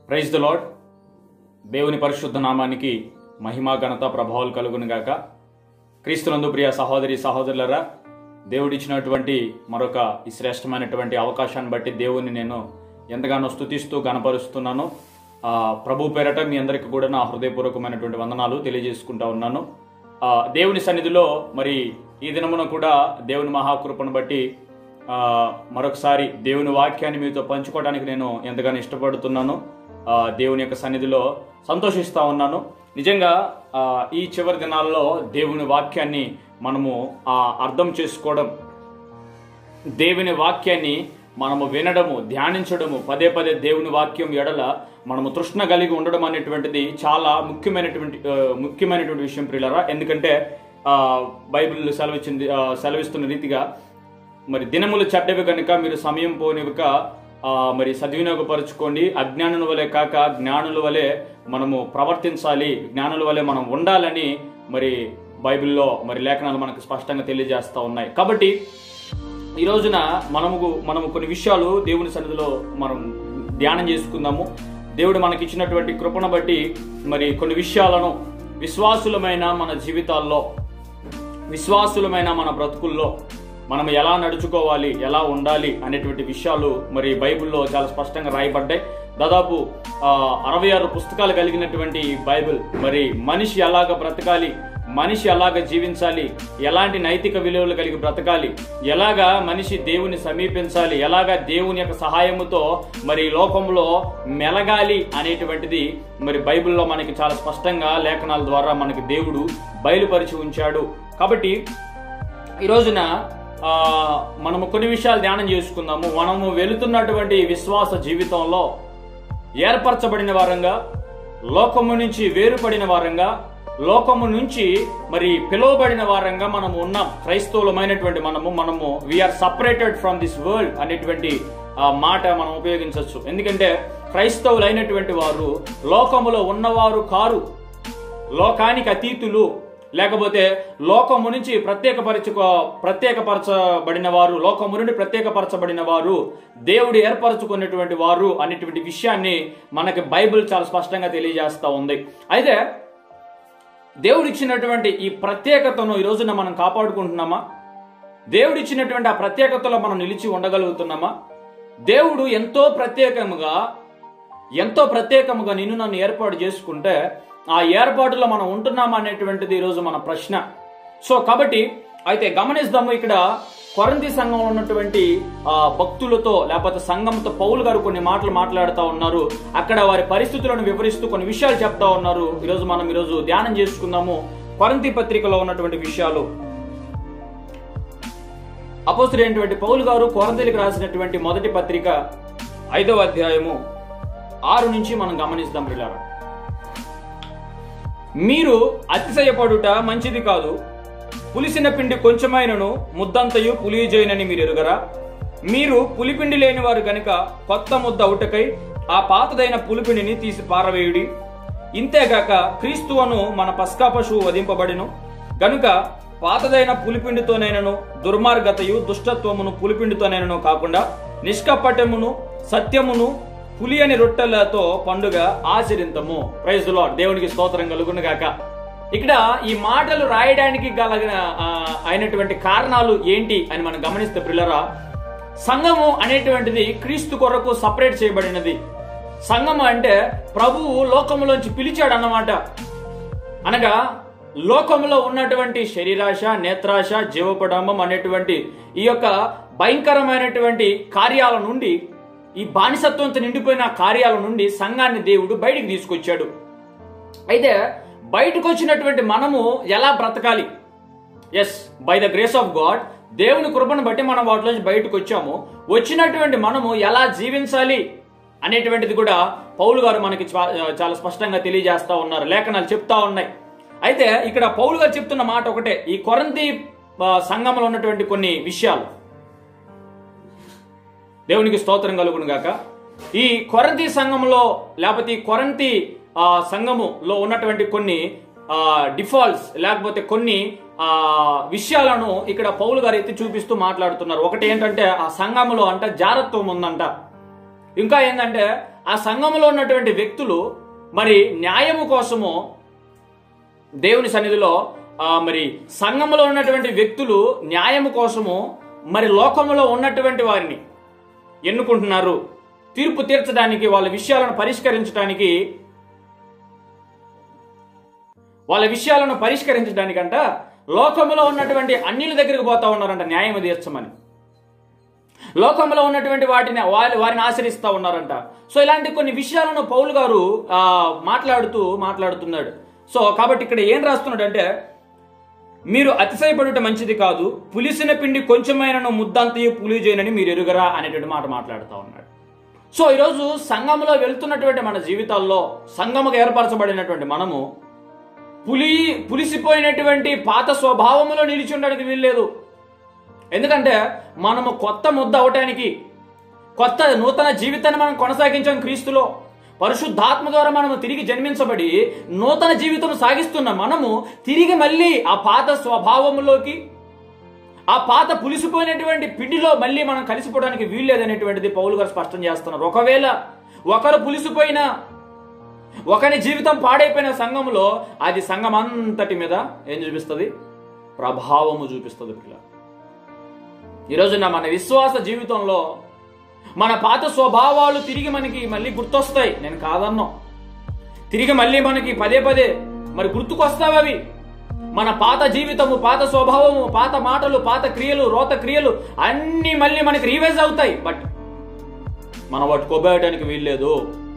praise the lord దేవుని పరిశుద్ధ నామానికి మహిమా ఘనత ప్రభావాలు కలుగును గాక క్రీస్తునందు ప్రియ సహోదరి సహోదరులరా దేవుడిచ్చినటువంటి మరొక ఈ శ్రేష్టమైనటువంటి అవకాశాన్ని బట్టి దేవుని నేను ఎంతగానో స్తుతిస్తూ గనపరుస్తున్నాను ఆ, ప్రభు పేరట మీ అందరికీ కూడా నా హృదయపూర్వకమైనటువంటి వందనాలు తెలియజేసుకుంటా ఉన్నాను ఆ, దేవుని సన్నిధిలో మరి ఈ దినమున కూడా దేవుని మహాకృపను బట్టి ఆ, మరొకసారి దేవుని వాక్యాన్ని మీతో పంచుకోవడానికి నేను ఎంతగానో ఇష్టపడుతున్నాను ఆ, దేవుని యొక్క సన్నిధిలో సంతోషిస్తా ఉన్నాను నిజంగా ఆ, ఈ చివరి దినాల్లో దేవుని వాక్యాన్ని మనము ఆ, అర్థం చేసుకోవడం దేవుని వాక్యాన్ని మనము వినడము ధ్యానించడము పదే పదే దేవుని వాక్యం ఎడల మనము తృష్ణ కలిగి ఉండడం అనేటువంటిది చాలా ముఖ్యమైనటువంటి ఆ, ముఖ్యమైనటువంటి విషయం ప్రియులరా ఎందుకంటే ఆ, బైబిల్ సెలవిచ్చింది ఆ, సెలవిస్తున్న రీతిగా మరి దినములు చెడ్డవి కనుక మీరు సమయం పోనివ్వక ఆ, మరి సద్వినియోగపరచుకోండి అజ్ఞానుల వలె కాక జ్ఞానుల వలె మనము ప్రవర్తించాలి జ్ఞానుల వలె మనం ఉండాలని మరి బైబిల్లో మరి లేఖనాలు మనకు స్పష్టంగా తెలియజేస్తా ఉన్నాయి కాబట్టి ఈ రోజున మనము మనము కొన్ని విషయాలు దేవుని సన్నిధిలో మనం ధ్యానం చేసుకుందాము దేవుడు మనకి ఇచ్చినటువంటి కృపను బట్టి మరి కొన్ని విషయాలను విశ్వాసులమైన మన జీవితాల్లో విశ్వాసులమైన మన బ్రతుకుల్లో మనం ఎలా నడుచుకోవాలి ఎలా ఉండాలి అనేటువంటి విషయాలు మరి బైబిల్లో చాలా స్పష్టంగా రాయబడ్డాయి దాదాపు ఆ, అరవై ఆరు పుస్తకాలు కలిగినటువంటి ఈ బైబిల్ మరి మనిషి ఎలాగ బ్రతకాలి మనిషి ఎలాగ జీవించాలి ఎలాంటి నైతిక విలువలు కలిగి బ్రతకాలి ఎలాగా మనిషి దేవుని సమీపించాలి ఎలాగా దేవుని యొక్క సహాయముతో మరి ఈ లోకంలో మెలగాలి అనేటువంటిది మరి బైబిల్లో మనకి చాలా స్పష్టంగా లేఖనాల ద్వారా మనకి దేవుడు బయలుపరిచి ఉంచాడు కాబట్టి ఈ రోజున ఆ, మనము కొన్ని విషయాలు ధ్యానం చేసుకుందాము మనము వెళుతున్నటువంటి విశ్వాస జీవితంలో ఏర్పరచబడిన వారంగా లోకము నుంచి వేరుపడిన వారంగా లోకము నుంచి మరి పిలువబడిన వారంగా మనము ఉన్నాం క్రైస్తవులమైనటువంటి మనము మనము we're separated from this world అనేటువంటి ఆ మాట మనం ఉపయోగించవచ్చు ఎందుకంటే క్రైస్తవులైనటువంటి వారు లోకములో ఉన్నవారు కారు లోకానికి అతీతులు లేకపోతే లోకము నుంచి ప్రత్యేకపరచుకో ప్రత్యేకపరచబడిన వారు లోకము నుండి ప్రత్యేకపరచబడిన వారు దేవుడు ఏర్పరచుకున్నటువంటి వారు అనేటువంటి విషయాన్ని మనకి బైబిల్ చాలా స్పష్టంగా తెలియజేస్తా ఉంది అయితే దేవుడు ఇచ్చినటువంటి ఈ ప్రత్యేకతను ఈ రోజున మనం కాపాడుకుంటున్నామా దేవుడు ఇచ్చినటువంటి ఆ ప్రత్యేకతలో మనం నిలిచి ఉండగలుగుతున్నామా దేవుడు ఎంతో ప్రత్యేకముగా ఎంతో ప్రత్యేకముగా నిన్ను నన్ను ఏర్పాటు చేసుకుంటే ఆ ఏర్పాటులో మనం ఉంటున్నామా అనేటువంటిది ఈరోజు మన ప్రశ్న సో కాబట్టి అయితే గమనిస్తాము ఇక్కడ కొరంతి సంఘంలో ఉన్నటువంటి ఆ, భక్తులతో లేకపోతే సంఘంతో పౌలు గారు కొన్ని మాటలు మాట్లాడుతూ ఉన్నారు అక్కడ వారి పరిస్థితులను వివరిస్తూ కొన్ని విషయాలు చెప్తా ఉన్నారు ఈరోజు మనం ఈరోజు ధ్యానం చేసుకుందాము కొరంతి పత్రికలో ఉన్నటువంటి విషయాలు అపోస్తుడైనటువంటి పౌలు గారు కొరంతీలకు రాసినటువంటి మొదటి పత్రిక ఐదవ అధ్యాయము ఆరు నుంచి మనం గమనిస్తాం పిల్లరా మీరు అతిశయపడుట మంచిది కాదు పులిసిన పిండి కొంచెమైనను ముద్దంతయు పులియజేయనని మీరు ఎరుగరా మీరు పులిపిండి లేని వారు గనుక కొత్త ముద్ద అవుటకై ఆ పాతదైన పులిపిండిని తీసి పారవేయుడి ఇంతేగాక క్రీస్తువను మన పస్కా పశువు వధింపబడిను గనుక పాతదైన పులిపిండితోనైనను దుర్మార్గతయు దుష్టత్వమును పులిపిండితోనైనను కాకుండా నిష్కపటమును సత్యమును పులియని రొట్టెలతో పండుగ ఆచరింతము ప్రైజ్ లార్డ్ దేవునికి స్తోత్రం కలుగును గాక ఇక్కడ ఈ మాటలు రాయడానికి గల ఆ, అయినటువంటి కారణాలు ఏంటి అని మనం గమనిస్తే ప్రిల్లరా సంఘము అనేటువంటిది క్రీస్తు కొరకు సపరేట్ చేయబడినది సంఘము అంటే ప్రభువు లోకములోంచి పిలిచాడు అన్నమాట అనగా లోకంలో ఉన్నటువంటి శరీరాశ నేత్రాశ జీవపడంబం అనేటువంటి ఈ యొక్క భయంకరమైనటువంటి కార్యాల నుండి ఈ బానిసత్వంతో నిండిపోయిన కార్యాల నుండి సంఘాన్ని దేవుడు బయటికి తీసుకొచ్చాడు అయితే బయటకు వచ్చినటువంటి మనము ఎలా బ్రతకాలి as by the grace of God దేవుని కృపను బట్టి మనం వాటిలోంచి బయటకు వచ్చాము వచ్చినటువంటి మనము ఎలా జీవించాలి అనేటువంటిది కూడా పౌలు గారు మనకి చా- చాలా స్పష్టంగా తెలియజేస్తా ఉన్నారు లేఖనాలు చెప్తా ఉన్నాయి అయితే ఇక్కడ పౌలు గారు చెప్తున్న మాట ఒకటే ఈ కొరంతి ఆ, సంఘంలో ఉన్నటువంటి కొన్ని విషయాలు దేవునికి స్తోత్రం కలుగును గాక ఈ కొరంతి సంఘములో లేకపోతే ఈ కొరంతి ఆ, సంఘములో ఉన్నటువంటి కొన్ని డిఫాల్ట్స్ లేకపోతే కొన్ని ఆ విషయాలను ఇక్కడ పౌలు గారు ఎత్తి చూపిస్తూ మాట్లాడుతున్నారు ఒకటి ఏంటంటే ఆ సంఘములో అంట జారత్వం ఉందంట ఇంకా ఏంటంటే ఆ సంఘంలో ఉన్నటువంటి వ్యక్తులు మరి న్యాయము కోసము దేవుని సన్నిధిలో ఆ, మరి సంఘంలో ఉన్నటువంటి వ్యక్తులు న్యాయము కోసము మరి లోకంలో ఉన్నటువంటి వారిని ఎన్నుకుంటున్నారు తీర్పు తీర్చడానికి వాళ్ళ విషయాలను పరిష్కరించడానికి వాళ్ళ విషయాలను పరిష్కరించడానికంట లోకంలో ఉన్నటువంటి అన్యుల దగ్గరికి పోతా ఉన్నారంట న్యాయం తీర్చమని లోకంలో ఉన్నటువంటి వాటిని వారి వారిని ఆశ్రయిస్తా ఉన్నారంట సో ఇలాంటి కొన్ని విషయాలను పౌలు గారు ఆ, మాట్లాడుతూ మాట్లాడుతున్నాడు సో కాబట్టి ఇక్కడ ఏం రాస్తున్నాడు అంటే మీరు అతిశయపడుట మంచిది కాదు పులిసిన పిండి కొంచెమైనను ముద్దంతయు పులి చేయనని మీరు ఎరుగరా అనేటువంటి మాట మాట్లాడుతూ ఉన్నాడు సో ఈరోజు సంఘంలో వెళ్తున్నటువంటి మన జీవితాల్లో సంఘముగా ఏర్పరచబడినటువంటి మనము పులి పులిసిపోయినటువంటి పాత స్వభావములో నిలిచి ఉండడానికి వీల్లేదు ఎందుకంటే మనము కొత్త ముద్ద అవటానికి కొత్త నూతన జీవితాన్ని మనం కొనసాగించాం క్రీస్తులో పరిశుద్ధాత్మ ద్వారా మనము తిరిగి జన్మించబడి నూతన జీవితం సాగిస్తున్న మనము తిరిగి మళ్ళీ ఆ పాత స్వభావములోకి ఆ పాత పులిసిపోయినటువంటి పిండిలో మళ్ళీ మనం కలిసిపోవడానికి వీల్లేదనేటువంటిది పౌలు గారు స్పష్టం చేస్తున్నారు ఒకవేళ ఒకరు పులిసిపోయినా ఒకరి జీవితం పాడైపోయిన సంఘంలో అది సంఘం అంతటి మీద ఏం చూపిస్తుంది ప్రభావము చూపిస్తుంది పిల్ల ఈరోజు నా మన విశ్వాస జీవితంలో మన పాత స్వభావాలు తిరిగి మనకి మళ్ళీ గుర్తొస్తాయి నేను కాదన్నాం తిరిగి మళ్ళీ మనకి పదే పదే మరి గుర్తుకొస్తావు అవి మన పాత జీవితము పాత స్వభావము పాత మాటలు పాత క్రియలు రోత క్రియలు అన్నీ మళ్ళీ మనకి రీవైజ్ అవుతాయి బట్ మనం వాటి కొబ్బేయడానికి వీల్లేదు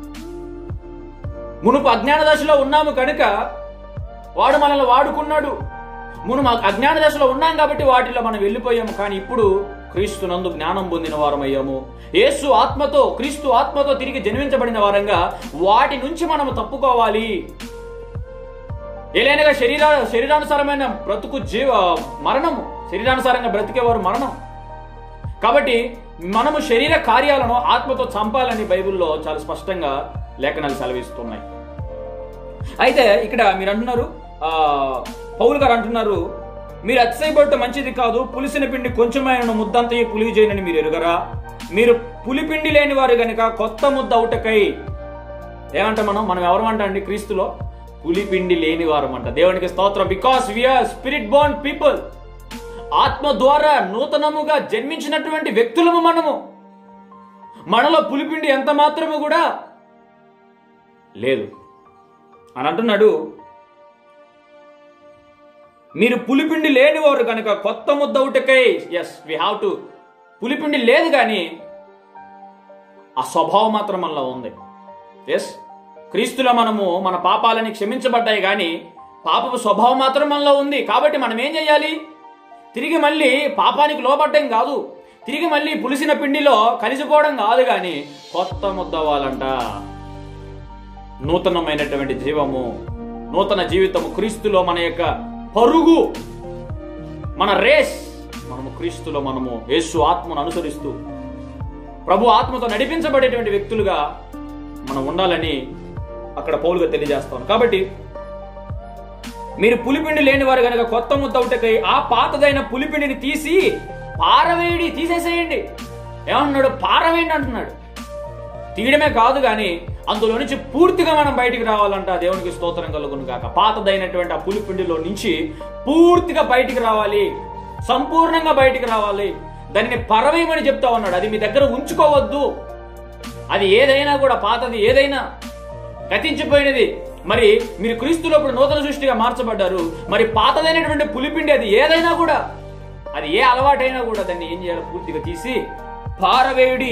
మునుపు అజ్ఞాన దశలో ఉన్నాము కనుక వాడు మనల్ని వాడుకున్నాడు మును మాకు అజ్ఞాన దశలో ఉన్నాం కాబట్టి వాటిలో మనం వెళ్ళిపోయాము కానీ ఇప్పుడు క్రీస్తునందు జ్ఞానం పొందిన వారమయ్యాము యేసు ఆత్మతో క్రీస్తు ఆత్మతో తిరిగి జన్మించబడిన వారంగా వాటి నుంచి మనము తప్పుకోవాలి ఏలైనగా శరీర శరీరానుసారమైన బ్రతుకు జీవ మరణము శరీరానుసారంగా బ్రతికేవారు మరణం కాబట్టి మనము శరీర కార్యాలను ఆత్మతో చంపాలని బైబిల్లో చాలా స్పష్టంగా లేఖనాలు సెలవిస్తున్నాయి అయితే ఇక్కడ మీరు అంటున్నారు ఆ, పౌలు గారు అంటున్నారు మీరు అతిశయపడట మంచిది కాదు పులిసిన పిండి కొంచెమైన ముద్దంతయ్యి పులి చేయనని మీరు ఎరుగరా మీరు పులిపిండి లేని వారు గనుక కొత్త ముద్ద అవుటకై ఏమంట మనం మనం ఎవరమంట అండి క్రీస్తులో పులిపిండి లేని వారమంట దేవునికి స్తోత్రం because we're spirit born people ఆత్మ ద్వారా నూతనముగా జన్మించినటువంటి వ్యక్తులము మనము మనలో పులిపిండి ఎంత మాత్రము కూడా లేదు అని అంటున్నాడు మీరు పులిపిండి లేనివారు కనుక కొత్త ముద్ద ఒకటికై ఎస్ వి హ్యావ్ టు పులిపిండి లేదు కానీ ఆ స్వభావం మాత్రం మనలో ఉంది ఎస్ క్రీస్తులో మనము మన పాపాలని క్షమించబడ్డాయి కానీ పాపపు స్వభావం మాత్రం మనలో ఉంది కాబట్టి మనం ఏం చేయాలి తిరిగి మళ్ళీ పాపానికి లోపడ్డం కాదు తిరిగి మళ్ళీ పులిసిన పిండిలో కలిసిపోవడం కాదు కానీ కొత్త ముద్ద అవ్వాలంట నూతనమైనటువంటి జీవము నూతన జీవితము క్రీస్తులో మన యొక్క పరుగు మన రేస్ మనము క్రీస్తులో మనము యేసు ఆత్మను అనుసరిస్తూ ప్రభు ఆత్మతో నడిపించబడేటువంటి వ్యక్తులుగా మనం ఉండాలని అక్కడ పౌలుగా తెలియజేస్తాను కాబట్టి మీరు పులిపిండి లేని వారు కనుక కొత్త ముద్ద ఒకటికై ఆ పాతదైన పులిపిండిని తీసి పారవేయడి తీసేసేయండి ఏమన్నాడు పారవేయండి అంటున్నాడు తీయడమే కాదు కానీ అందులో నుంచి పూర్తిగా మనం బయటికి రావాలంట దేవునికి స్తోత్రం కలుగును కాక పాతదైనటువంటి ఆ పులిపిండిలో నుంచి పూర్తిగా బయటికి రావాలి సంపూర్ణంగా బయటికి రావాలి దానిని పరవేయమని చెప్తా ఉన్నాడు అది మీ దగ్గర ఉంచుకోవద్దు అది ఏదైనా కూడా పాతది ఏదైనా గతించిపోయినది మరి మీరు క్రీస్తులో ఇప్పుడు నూతన సృష్టిగా మార్చబడ్డారు మరి పాతదైనటువంటి పులిపిండి అది ఏదైనా కూడా అది ఏ అలవాటైనా కూడా దాన్ని ఏం చేయాలి పూర్తిగా తీసి పారవేయుడి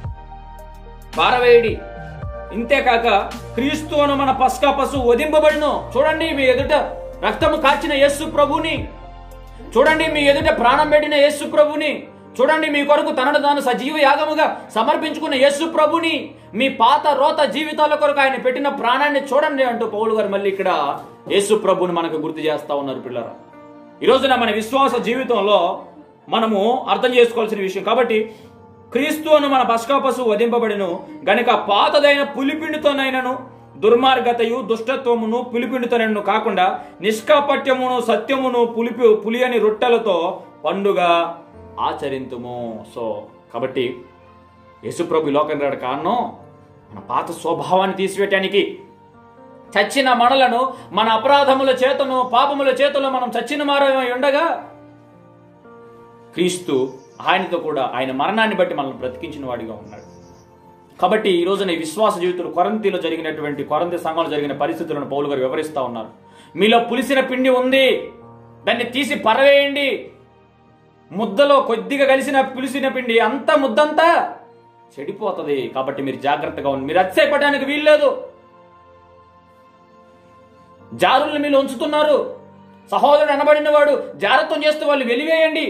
పారవేయుడి ఇంతేకాక క్రీస్తు అను మన పస్కా పశువు వధింపబడిను చూడండి మీ ఎదుట రక్తము కార్చిన యేసు ప్రభుని చూడండి మీ ఎదుట ప్రాణం పెట్టిన యేసు ప్రభుని చూడండి మీ కొరకు తనను తాను సజీవ యాగముగా సమర్పించుకున్న యేసు ప్రభుని మీ పాత రోత జీవితాల కొరకు ఆయన పెట్టిన ప్రాణాన్ని చూడండి అంటూ పౌలు గారు మళ్ళీ ఇక్కడ యేసు ప్రభుని మనకు గుర్తు చేస్తా ఉన్నారు పిల్లరా ఈ రోజున మన విశ్వాస జీవితంలో మనము అర్థం చేసుకోవాల్సిన విషయం కాబట్టి క్రీస్తు అను మన పశువు వధింపబడిను గనుక పాతదైన పులిపిండితోనైనను దుర్మార్గతయు దుష్టత్వమును పులిపిండితోనైనను కాకుండా నిష్కాపట్యమును సత్యమును పులిపి పులి అని రొట్టెలతో పండుగ ఆచరింతుము సో కాబట్టి యేసుప్రభు ఈ లోకం రాడు కారణం మన పాత స్వభావాన్ని తీసివేయటానికి చచ్చిన మనలను మన అపరాధముల చేతను పాపముల చేతలో మనం చచ్చిన మారమై ఉండగా క్రీస్తు ఆయనతో కూడా ఆయన మరణాన్ని బట్టి మనల్ని బ్రతికించిన వాడిగా ఉన్నాడు కాబట్టి ఈ రోజున ఈ విశ్వాస జీవితంలో కొరంతిలో జరిగినటువంటి కొరంతి సంఘంలో జరిగిన పరిస్థితులను పౌలు గారు వివరిస్తా ఉన్నారు మీలో పులిసిన పిండి ఉంది దాన్ని తీసి పరవేయండి ముద్దలో కొద్దిగా కలిసిన పులిసిన పిండి అంత ముద్దంతా చెడిపోతుంది కాబట్టి మీరు జాగ్రత్తగా ఉండి మీరు అతిశయపడడానికి వీల్లేదు జారుల్ని మీరు ఉంచుతున్నారు సహోదరుడు అనబడిన వాడు జాగ్రత్తం చేస్తూ వాళ్ళు వెలివేయండి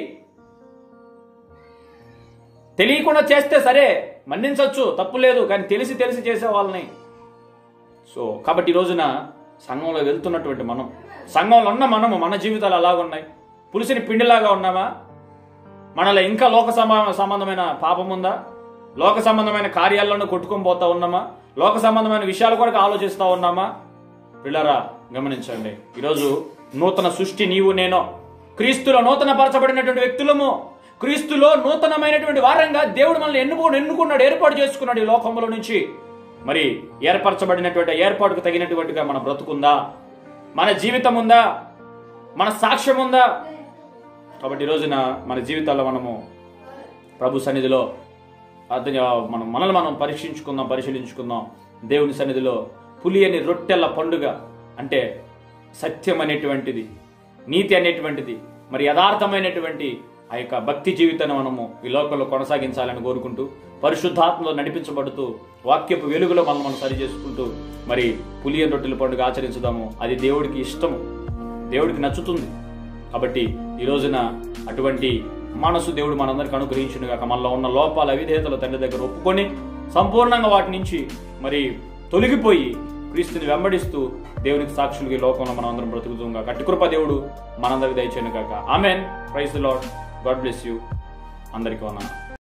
తెలియకుండా చేస్తే సరే మన్నించవచ్చు తప్పు లేదు కానీ తెలిసి తెలిసి చేసే వాళ్ళని సో కాబట్టి ఈ రోజున సంఘంలో వెళ్తున్నటువంటి మనం సంఘంలో ఉన్న మనము మన జీవితాలు అలాగున్నాయి పులిసిన పిండిలాగా ఉన్నామా మనలో ఇంకా లోక సమా- సంబంధమైన పాపం ఉందా లోక సంబంధమైన కార్యాలను కొట్టుకొని పోతా ఉన్నామా లోక సంబంధమైన విషయాలు కూడా ఆలోచిస్తా ఉన్నామా పిల్లరా గమనించండి ఈరోజు నూతన సృష్టి నీవు నేను క్రీస్తులో నూతన పరచబడినటువంటి వ్యక్తులము క్రీస్తులో నూతనమైనటువంటి వారంగా దేవుడు మనల్ని ఎన్నుకో ఎన్నుకున్నాడు ఏర్పాటు చేసుకున్నాడు ఈ లోకంలో నుంచి మరి ఏర్పరచబడినటువంటి ఏర్పాటుకు తగినటువంటిగా మన బ్రతుకుందా మన జీవితం ఉందా మన సాక్ష్యం ఉందా కాబట్టి ఈ రోజున మన జీవితాల్లో మనము ప్రభు సన్నిధిలో అర్థం మనం మనల్ని మనం పరీక్షించుకుందాం పరిశీలించుకుందాం దేవుని సన్నిధిలో పులి అని రొట్టెల పండుగ అంటే సత్యం అనేటువంటిది నీతి అనేటువంటిది మరి యథార్థమైనటువంటి ఆ యొక్క భక్తి జీవితాన్ని మనము ఈ లోకంలో కొనసాగించాలని కోరుకుంటూ పరిశుద్ధాత్మలో నడిపించబడుతూ వాక్యపు వెలుగులో మనం మనం సరి చేసుకుంటూ మరి పులి అని రొట్టెల పండుగ ఆచరించుదాము అది దేవుడికి ఇష్టము దేవుడికి నచ్చుతుంది కాబట్టి ఈ రోజున అటువంటి మనసు దేవుడు మనందరికి అనుగ్రహించును గాక మనలో ఉన్న లోపాల అవిధేయతలు తండ్రి దగ్గర ఒప్పుకొని సంపూర్ణంగా వాటి నుంచి మరి తొలగిపోయి క్రీస్తుని వెంబడిస్తూ దేవునికి సాక్షులుగా ఈ లోకంలో మనం అందరం బ్రతుకుతాం కాక అట్టి కృప దేవుడు మనందరికి దయచేయను కాక amen praise Lord God bless you అందరికీ ఉన్నాను